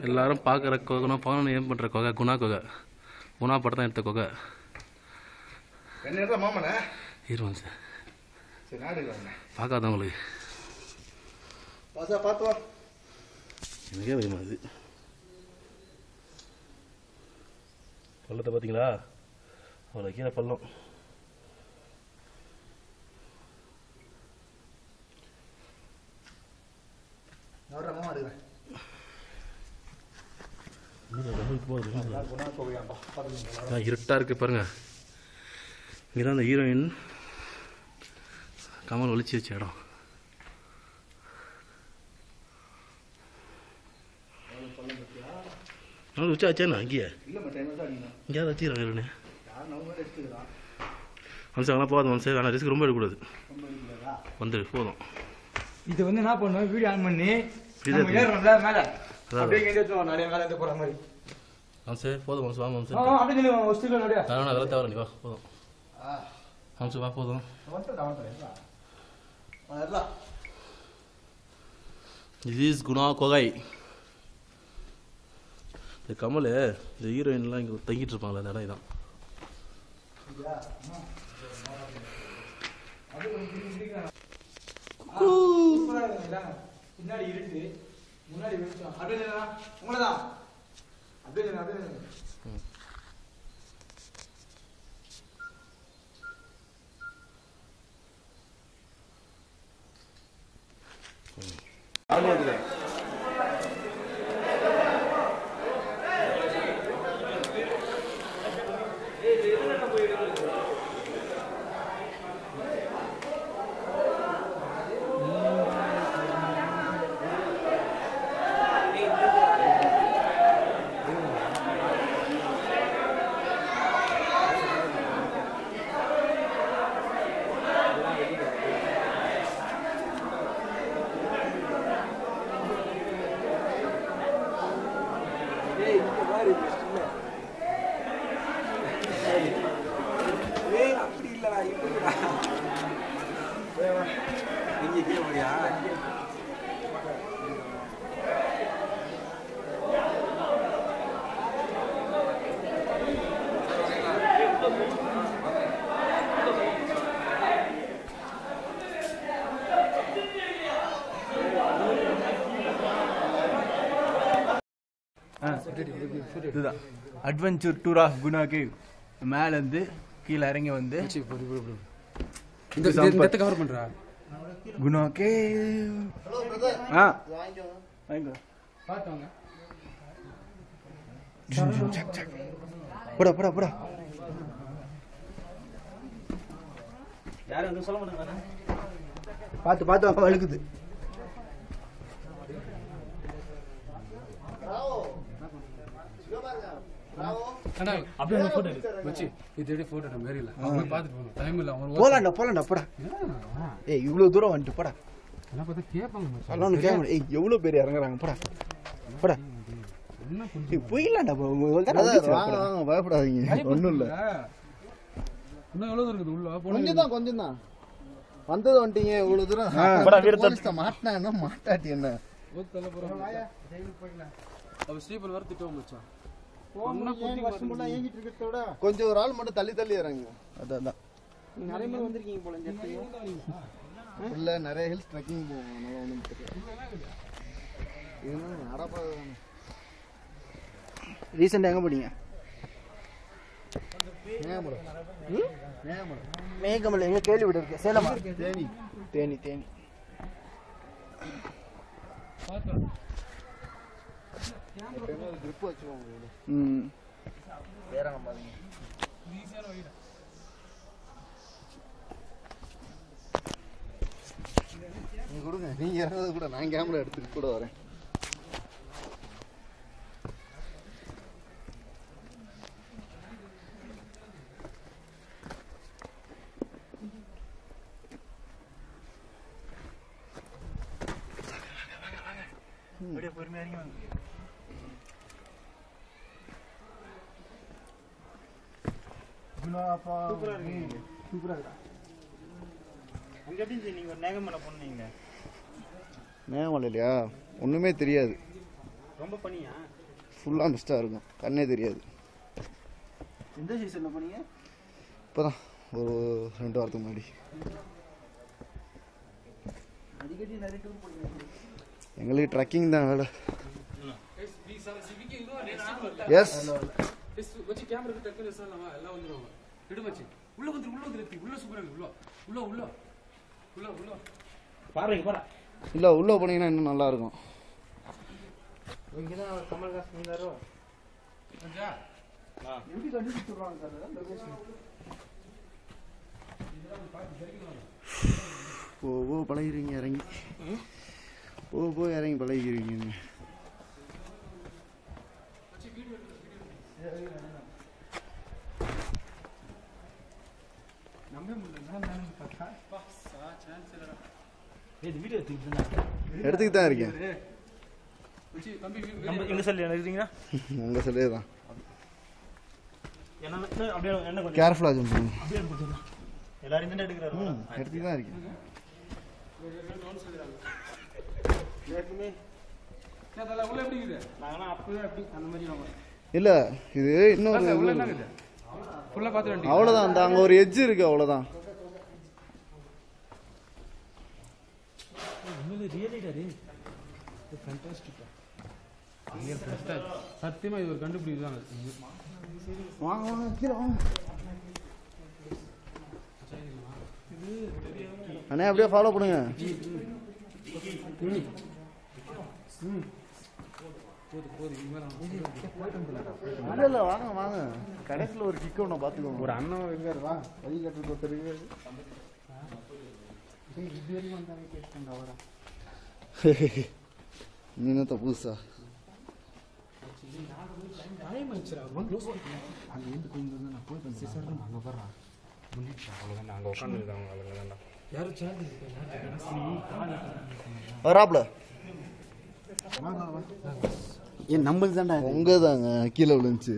எல்லாரும் பார்க்குற கொகனா பவன் ஏன் பண்ணுற கொகை குணா கொகை குணா படம் தான் எடுத்த கொகை என்ன இடத்துல மாமனே ஹீரோன் சார் சரி நாடுகிறாங்க பார்க்காதவங்களுக்கு பாசா பார்த்து வா எனக்கே பயமா இது பள்ளத்தை பார்த்தீங்களா அவ்வளோ கீழே பள்ளம் எவ்வளோ மாமா எடுக்கிறேன் குணா கோவியாம்பா பார்த்துக்கீங்களா இருட்டாக இருக்குது பாருங்க இங்கே தான் அந்த ஹீரோயின் கமல் ஒளிச்சு வச்ச இடம் நாலு வச்சா வச்சேண்ணா அங்கேயே இல்லை மற்ற என்ன தான் அடிக்கணும் இங்கேயாவது வச்சுக்கிறாங்க ஹீரோனு யார் நம்ம கூட எடுத்துக்கிறான் மனுஷன் அதெல்லாம் போகாது மனுஷன் வேணாம் ரிஸ்க் ரொம்ப எடுக்கக்கூடாது ரொம்ப எடுக்கிறதா வந்துடு போதும் இது வந்து என்ன பண்ணுவோம் வீடியோ ஆன் பண்ணி இது நம்ம ஏறுறோம்ல மேல அதான். அப்படியே இங்கே எடுத்துருவோம் நிறைய மேல இருந்து போற மாதிரி மனுஷன் போதும் மனுஷன் வா ஆ, மனுஷன் ஆ, அப்படியே நில்லு, ஒரு ஸ்டில் நோடியா அதெல்லாம் அதெல்லாம் தேவை நீ வா போதும் ஆ மனுஷன் வா போதும் வந்துட்டு வந்துட்டு வரலாம் இது இஸ் குணா கொகை இந்த கமல் இந்த ஹீரோயின்லாம் இங்கே தங்கிட்டு இருப்பாங்களே அந்த இடம் இதான் பின்னாடி இருட்டு முன்னாடி வெளிச்சம் அப்படியே நில்லா உங்களதான் அப்படியே நில்லு, அப்படியே நில்லு. இதுதான் adventure tour of Guna cave மேலேருந்து கீழே இறங்கி வந்து இந்த இந்த இடத்த கவர் பண்றா குணா கேவ் ஆ வாங்கிக்கோ பாத்துவாங்க போடா போடா போடா பார்த்து பார்த்து வாங்க வழுக்குது அண்ணா அப்படியே ஒரு போட்டோ எடு வச்சு இது எடுத்து போட்டோ எடுக்க மாதிரி இல்ல அவங்க பாத்துட்டு போங்க டைம் இல்ல அவங்க போலாம்டா போலாம்டா போடா ஏய் இவ்வளோ தூரம் வந்துட்டு போடா எல்லாம் பார்த்தா கேட்பாங்க மச்சான். அதெல்லாம் கேமரா ஏய் எவ்வளோ பேர் இறங்குறாங்க போடா போடா என்ன ஏய் போயிடலாம்டா போ- ஒரு தடவை வாங்க வந்துச்சுடா, போடா. வாங்க பயப்படாதீங்க ஒன்றும் இல்லை இன்னும் எவ்வளவு தூரம் இருக்குது உள்ள போன கொஞ்சம் தான் கொஞ்சம் தான் வந்தது வந்துட்டீங்க இவ்வளவு தூரம் போடா, வீரத்தை- போலீஸ் தான் மாட்டினா என்ன மாட்டாட்டி என்ன ஊத்தல போறோம் அவ ஸ்டீபல் வர திட்டுவோம் மச்சான் கொஞ்சம் ஒரு ஆள் மட்டும் தள்ளி தள்ளி இறங்க அதான் அதான் இல்ல நிறைய ஹில்ஸ் ட்ரெக்கிங் போவோம் அதனால ஒன்றும் தெரியாது இது அடப்பா ரீசெண்டாக எங்கே போனீங்க நேமரம் நேமரம் மேகமலை எங்கே கேள்வி விட இருக்கு சேலமா தேனி தேனி தேனி எப்பயுமே ஒரு grip வச்சுக்கோங்க ம் வேற நம்பாதீங்க நீங்க கொடுங்க நீங்க இறங்குறது கூட நான் கேமரா எடுத்துட்டு கூட வரேன் அப்படியே பொறுமையாக இறங்கி வாங்க சூப்பராக இருக்கு சூப்பராக இருக்கா அங்கே எப்படி இருந்துச்சு நீங்கள் ஒரு நேகமலை போனீங்க நேமலை இல்லையா ஒண்ணுமே தெரியாது ரொம்ப பனியா ஃபுல்லாக மிஸ்டாக இருக்கும் கண்ணே தெரியாது எந்த சீசனில் போனீங்க இப்போ தான் ஒரு ரெண்டு வாரத்துக்கு முன்னாடி அடிக்கடி நிறைய டூர் போனீங்க எங்களுக்கு ட்ரக்கிங் தான் வேலை எஸ் வச்சு கேமரா டக்குனு சொல்லலாமா எல்லாம் வந்துருவாங்க எடு வச்சு உள்ள வந்து உள்ள வந்து உள்ள சூப்பரா இருக்கு உள்ள உள்ள உள்ள உள்ள உள்ள பாருங்க பாரு இல்லை உள்ளே போனீங்கன்னா இன்னும் நல்லா இருக்கும் இங்கே தான் கமல்ஹாசன் இருந்தாரோ கொஞ்சா எப்படி கண்டுபிடிச்சிடுறாங்க சார் லொகேஷன் போ போ பழகிறீங்க இறங்கி போ போ இறங்கி பழகிறீங்க நம்பவே முடியல நான் பார்த்தா இது வீடியோ எடுத்துக்கிட்டு எடுத்துக்கிட்டு தான் இருக்கேன் வச்சு தம்பி நம்ம எங்க சொல்லி எடுக்கிறீங்கன்னா உங்கள் சொல்லே தான் என்ன அப்படியே என்ன கொஞ்சம் கேர்ஃபுல்லாக ஜம்ப் பண்ணுங்க அப்படியே போட்டுருங்க எல்லாரும் தானே எடுக்கிறாரு ம் எடுத்துக்கிட்டு தான் இருக்கேன் ஏற்கனவே அதெல்லாம் உள்ள எப்படி இருக்குது நாங்களாம் அப்பவே அப்படி அந்த மாதிரி நம்ம இல்லை இது இன்னொரு உள்ள இது என்ன இருக்கு. இருக்குது ஃபுல்லா பார்த்து வேண்டிய அவ்வளோதான் அந்த அங்கே ஒரு எட்ஜ் இருக்கு அவ்வளோதான் உண்மையிலே ரியலிடாரு ஃபேண்டாஸ்டிக்கா சத்தியமா இது ஒரு கண்டுபிடிப்பு தான் வாங்க வாங்க கீழே வாங்க அண்ணே அப்படியே ஃபாலோ பண்ணுங்க இல்ல இல்ல வாங்க வாங்க கடைசியில் ஒரு கிக் ஒன்று பார்த்துக்கோங்க ஒரு அண்ணன் இருக்காரு வா வழி கட்டுறது ஒருத்தர் இருக்காரு. நீ என்னத்த புதுசா யாரும் சேர்ந்து வராப்ல ஏன் நம்மளுக்கு தான்டா உங்க தாங்க கீழே விழுந்துச்சு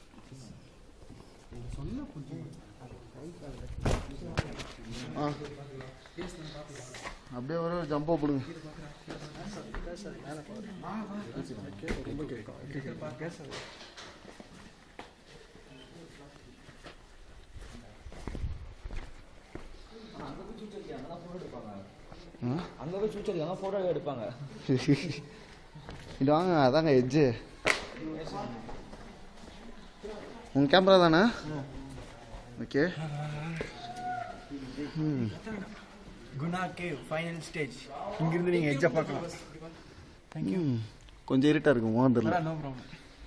ஆ. அப்படியே ஒரு ஜம்போ போடுங்க ஆ? அங்க போய் சூச்சல் அங்க போட்டோ எடுப்பாங்க இது வாங்க அதாங்க எஜ்ஜு உங்க கேமரா தானே ஓகே ம் குணா கே ஃபைனல் ஸ்டேஜ் இங்கிருந்து நீங்க எஜ்ஜா பார்க்கலாம் ம். கொஞ்சம் இருட்டா இருக்கும் மோகன் தெரியல நோ ப்ராப்ளம்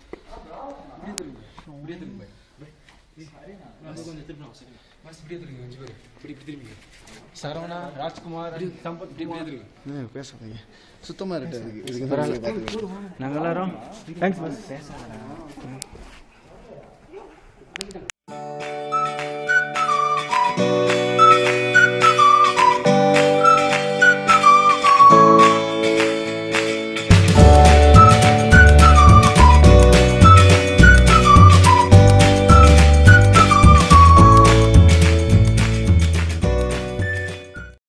கொஞ்சம் திருப்பணும் சரி பஸ் இப்படியே திரும்பி அஞ்சு பேர் இப்படி இப்படி திரும்பி சரவணா ராஜ்குமார் சம்பத் இப்படி இப்படியே திரும்பி ஏன் பேசாதீங்க சுத்தமா இருட்டா இருக்கு இதுக்கு தான் பார்த்துக்கிறேன். நாங்கள் எல்லாரும் தேங்க்ஸ் பஸ்